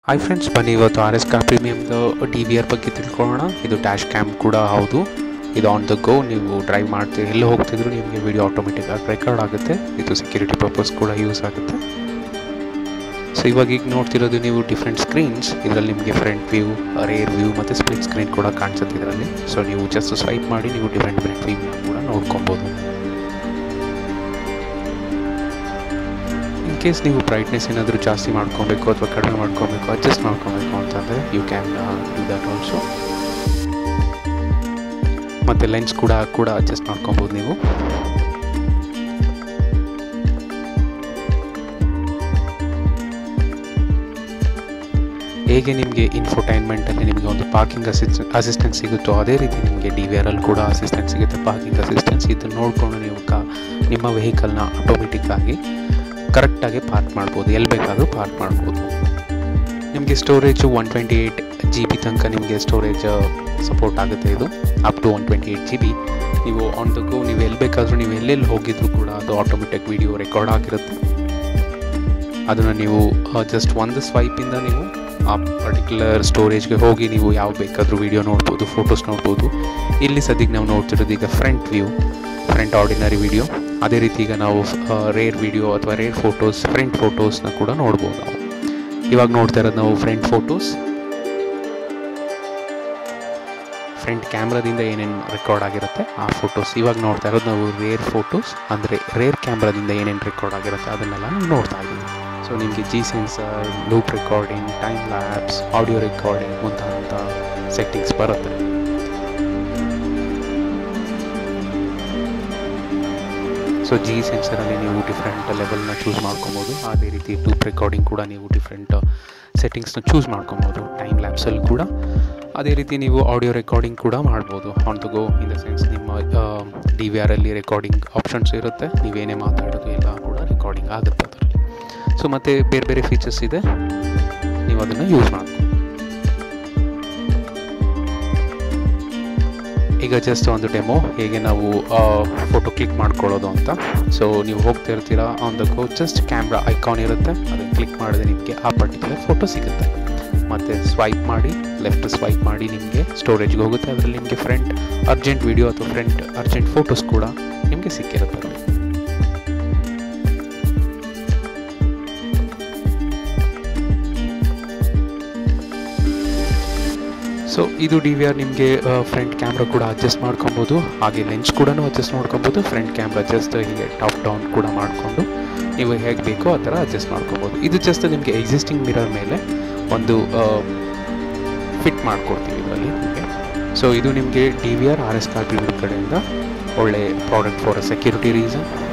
hi friends ಬನ್ನಿ ಇವತ್ತು R S car ಪ್ರೀಮಿಯಮ್ದು ಡಿ ವಿ ಆರ್ ಬಗ್ಗೆ ತಿಳ್ಕೊಳ್ಳೋಣ ಇದು ಡ್ಯಾಶ್ ಕ್ಯಾಮ್ ಕೂಡ ಹೌದು ಇದು ಆನ್ ದ ಗೋ ನೀವು ಡ್ರೈವ್ ಮಾಡ್ತೀರಿ ಎಲ್ಲಿ ಹೋಗ್ತಿದ್ರು ನಿಮಗೆ ವಿಡಿಯೋ ಆಟೋಮೆಟಿಕ್ ಆಗಿ ರೆಕಾರ್ಡ್ ಆಗುತ್ತೆ ಇದು ಸೆಕ್ಯೂರಿಟಿ ಪರ್ಪಸ್ ಕೂಡ ಯೂಸ್ ಆಗುತ್ತೆ ಸೊ ಇವಾಗ ಈಗ ನೋಡ್ತಿರೋದು ನೀವು ಡಿಫ್ರೆಂಟ್ ಸ್ಕ್ರೀನ್ಸ್ ಇದರಲ್ಲಿ ನಿಮಗೆ ಫ್ರಂಟ್ ವ್ಯೂ ರೇರ್ ವ್ಯೂ ಮತ್ತು ಸ್ಪ್ಲಿಟ್ ಸ್ಕ್ರೀನ್ ಕೂಡ ಕಾಣಿಸುತ್ತೆ ಇದರಲ್ಲಿ ಸೊ ನೀವು ಜಸ್ಟ್ ಸ್ವೈಪ್ ಮಾಡಿ ನೀವು ಡಿಫ್ರೆಂಟ್ ಡಿಫ್ರೆಂಟ್ ವ್ಯೂ ಕೂಡ ನೋಡ್ಕೊಬೋದು ಇನ್ ಕೇಸ್ ನೀವು ಬ್ರೈಟ್ನೆಸ್ ಏನಾದರೂ ಜಾಸ್ತಿ ಮಾಡ್ಕೊಬೇಕು ಅಥವಾ ಕಡಿಮೆ ಮಾಡ್ಕೊಬೇಕು ಅಡ್ಜಸ್ಟ್ ಮಾಡ್ಕೊಬೇಕು ಅಂತಂದರೆ you can do that also ಮತ್ತು ಲೆನ್ಸ್ ಕೂಡ ಕೂಡ ಅಡ್ಜಸ್ಟ್ ಮಾಡ್ಕೊಬೋದು ನೀವು ಹೇಗೆ ನಿಮಗೆ ಇನ್ಫೋಟೈನ್ಮೆಂಟಲ್ಲಿ ನಿಮಗೆ ಒಂದು ಪಾರ್ಕಿಂಗ್ ಅಸಿಸ್ ಅಸಿಸ್ಟೆನ್ಸ್ ಸಿಗುತ್ತೋ ಅದೇ ರೀತಿ ನಿಮಗೆ ಡಿ ವಿ ಆರಲ್ಲಿ ಕೂಡ ಅಸಿಸ್ಟೆನ್ಸ್ ಸಿಗುತ್ತೆ ಪಾರ್ಕಿಂಗ್ ಅಸಿಸ್ಟೆನ್ಸ್ ಇದು ನೋಡಿಕೊಂಡು ನೀವು ಕ ನಿಮ್ಮ ವೆಹಿಕಲ್ನ ಆಟೋಮೆಟಿಕ್ ಆಗಿ ಕರೆಕ್ಟಾಗಿ ಪಾರ್ಕ್ ಮಾಡ್ಬೋದು ಎಲ್ಲಿ ಬೇಕಾದರೂ ಪಾರ್ಕ್ ಮಾಡ್ಬೋದು ನಿಮಗೆ storage one twenty eight G B ತನಕ ನಿಮಗೆ ಸ್ಟೋರೇಜ್ ಸಪೋರ್ಟ್ ಆಗುತ್ತೆ ಇದು up to one twenty eight G B ನೀವು ಆನ್ ದ ಗೋ ನೀವು ಎಲ್ಲಿ ಬೇಕಾದರೂ ನೀವು ಎಲ್ಲೆಲ್ಲಿ ಹೋಗಿದ್ರು ಕೂಡ ಅದು ಆಟೋಮೆಟಿಕ್ ವಿಡಿಯೋ ರೆಕಾರ್ಡ್ ಆಗಿರುತ್ತೆ ಅದನ್ನು ನೀವು ಜಸ್ಟ್ ಒಂದು ಸ್ವೈಪಿಂದ ನೀವು ಆ ಪರ್ಟಿಕ್ಯುಲರ್ ಸ್ಟೋರೇಜ್ಗೆ ಹೋಗಿ ನೀವು ಯಾವ ಬೇಕಾದರೂ ವೀಡಿಯೋ ನೋಡ್ಬೋದು ಫೋಟೋಸ್ ನೋಡ್ಬೋದು ಇಲ್ಲಿ ಸದ್ಯಕ್ಕೆ ನಾವು ನೋಡ್ತಿರೋದು ಈಗ front view front ordinary video ಅದೇ ರೀತಿ ಈಗ ನಾವು ರೇರ್ ವಿಡಿಯೋ ಅಥವಾ ರೇರ್ ಫೋಟೋಸ್ ಫ್ರಂಟ್ ಫೋಟೋಸ್ನ ಕೂಡ ನೋಡ್ಬೋದು ನಾವು ಇವಾಗ ನೋಡ್ತಾ ಇರೋದು ನಾವು ಫ್ರಂಟ್ ಫೋಟೋಸ್ ಫ್ರಂಟ್ ಕ್ಯಾಮ್ರಾದಿಂದ ಏನೇನು ರೆಕಾರ್ಡ್ ಆಗಿರುತ್ತೆ ಆ ಫೋಟೋಸ್ ಇವಾಗ ನೋಡ್ತಾ ಇರೋದು ನಾವು ರೇರ್ ಫೋಟೋಸ್ ಅಂದರೆ ರೇರ್ ಕ್ಯಾಮ್ರಾದಿಂದ ಏನೇನು ರೆಕಾರ್ಡ್ ಆಗಿರುತ್ತೆ ಅದನ್ನೆಲ್ಲ ನಾವು ನೋಡ್ತಾ ಇದ್ದೀವಿ ಸೊ ನಿಮಗೆ G sensor loop recording time lapse audio recording ಮುಂತಾದಂಥ ಸೆಟ್ಟಿಂಗ್ಸ್ ಬರುತ್ತೆ ಸೊ ಜಿ ಸೆನ್ಸರಲ್ಲಿ ನೀವು ಡಿಫ್ರೆಂಟ್ ಲೆವೆಲ್ನ ಚೂಸ್ ಮಾಡ್ಕೊಬೋದು ಅದೇ ರೀತಿ ಲೂಪ್ ರೆಕಾರ್ಡಿಂಗ್ ಕೂಡ ನೀವು ಡಿಫ್ರೆಂಟ್ ಸೆಟ್ಟಿಂಗ್ಸ್ನ ಚೂಸ್ ಮಾಡ್ಕೊಬೋದು ಟೈಮ್ ಲ್ಯಾಬ್ಸಲ್ಲಿ ಕೂಡ ಅದೇ ರೀತಿ ನೀವು ಆಡಿಯೋ ರೆಕಾರ್ಡಿಂಗ್ ಕೂಡ ಮಾಡ್ಬೋದು on the go in the sense ನಿಮ್ಮ ಡಿ ವಿ ಆರಲ್ಲಿ ರೆಕಾರ್ಡಿಂಗ್ ಆಪ್ಷನ್ಸ್ ಇರುತ್ತೆ ನೀವೇನೇ ಮಾತಾಡೋದು ಎಲ್ಲ ಕೂಡ ರೆಕಾರ್ಡಿಂಗ್ ಆಗುತ್ತೆ ಅದರಲ್ಲಿ ಸೊ ಮತ್ತು ಬೇರೆ ಬೇರೆ ಫೀಚರ್ಸ್ ಇದೆ ನೀವು ಅದನ್ನು ಯೂಸ್ ಮಾಡ್ಬೋದು ಈಗ ಜಸ್ಟ್ ಒಂದು ಡೆಮೋ ಹೇಗೆ ನಾವು ಫೋಟೋ ಕ್ಲಿಕ್ ಮಾಡ್ಕೊಳ್ಳೋದು ಅಂತ ಸೊ ನೀವು ಹೋಗ್ತಾ ಇರ್ತೀರಾ on the go just camera icon ಇರುತ್ತೆ ಅದನ್ನು ಕ್ಲಿಕ್ ಮಾಡಿದ್ರೆ ನಿಮಗೆ ಆ ಪರ್ಟಿಕ್ಯುಲರ್ ಫೋಟೋ ಸಿಗುತ್ತೆ ಮತ್ತು ಸ್ವೈಪ್ ಮಾಡಿ ಲೆಫ್ಟ್ ಸ್ವೈಪ್ ಮಾಡಿ ನಿಮಗೆ ಸ್ಟೋರೇಜ್ಗೆ ಹೋಗುತ್ತೆ ಅದರಲ್ಲಿ ನಿಮಗೆ ಫ್ರಂಟ್ ಅರ್ಜೆಂಟ್ ವಿಡಿಯೋ ಅಥವಾ ಫ್ರಂಟ್ ಅರ್ಜೆಂಟ್ ಫೋಟೋಸ್ ಕೂಡ ನಿಮಗೆ ಸಿಕ್ಕಿರುತ್ತೆ ಸೊ ಇದು ಡಿ ವಿ ಆರ್ ನಿಮಗೆ ಫ್ರಂಟ್ ಕ್ಯಾಮ್ರಾ ಕೂಡ ಅಡ್ಜಸ್ಟ್ ಮಾಡ್ಕೊಬೋದು ಹಾಗೆ ಲೆನ್ಸ್ ಕೂಡ ಅಡ್ಜಸ್ಟ್ ಮಾಡ್ಕೊಬೋದು ಫ್ರಂಟ್ ಕ್ಯಾಮ್ರಾ ಜಸ್ಟ್ ಹೀಗೆ ಟಾಪ್ ಡೌನ್ ಕೂಡ ಮಾಡಿಕೊಂಡು ನೀವು ಹೇಗೆ ಬೇಕೋ ಆ ಥರ ಅಡ್ಜಸ್ಟ್ ಮಾಡ್ಕೊಬೋದು ಇದು ಜಸ್ಟ್ ನಿಮಗೆ ಎಕ್ಸಿಸ್ಟಿಂಗ್ ಮಿರರ್ ಮೇಲೆ ಒಂದು ಫಿಟ್ ಮಾಡ್ಕೊಡ್ತೀವಿ ಇದರಲ್ಲಿ ನಿಮಗೆ ಸೊ ಇದು ನಿಮಗೆ D V R R S car premier ಕಡೆಯಿಂದ ಒಳ್ಳೆ product for a security reason